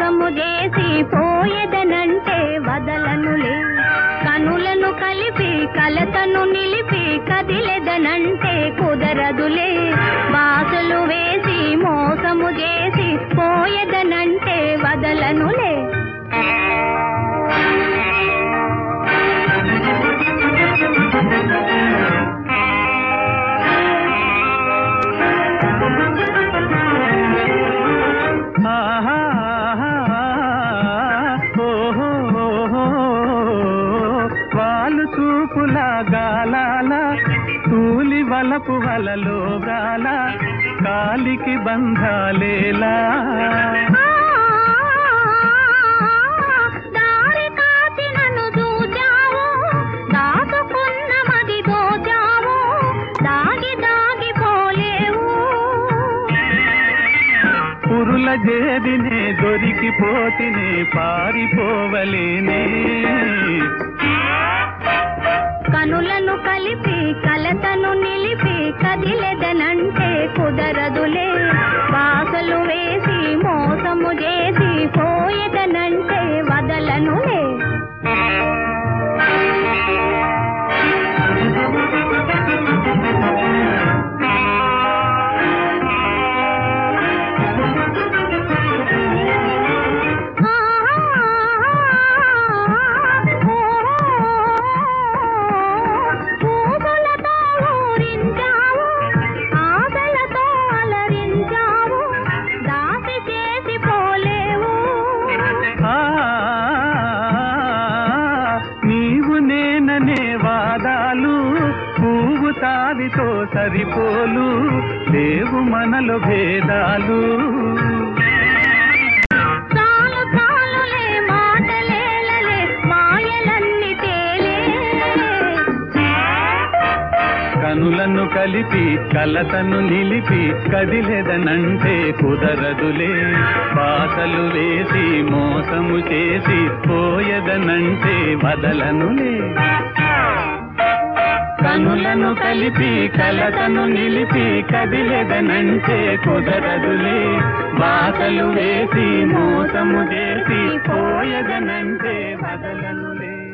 మోసము చేసి పోయేదనంటే వదలనులే కనులను కలిపి కలతను నిలిపి కదిలేదనంటే కుదరదులే బాసలు వేసి మోసము చేసి పోయేదనంటే వదలనులే ఆహా, ఓహో, ఓహో, వాలు చూపుల గాలాల తూలి వలపు వలలో గాల కాలికి బంధాలేలా దారి కాచి నన్ను చూచావు దాచుకున్న మది దోచావు దాగి దాగి పోలేవు పురుల జేదినే దొరికిపోతినే పారిపోవలేనే కనులను కలిపి కలతను నిలిపి కదిలెదనంటే కుదరదులే బాసలు వేసి మోసము చేసి పోయేదనంటే వదలనులే పూలతో ఊరించావు ఆశలతో అలరించావు దాసి చేసి పోలేవు ఆ, నీవు నేననే వాదాలు పువ్వు తావితో సరిపోలు లేవు మనలో భేదాలు చాలు చాలులే మాటలేలలే మాయలన్నీ తేలే కనులను కలిపి కలతను నిలిపి కదిలేదనంటే కుదరదులే పాసలు వేసి మోసము చేసి పోయదనంటే వదలనులే కనులను కలిపి కలతను నిలిపి కదిలేదనంటే కుదరదులే బాసలు వేసి మోసము చేసి పోయదనంటే వదలనులే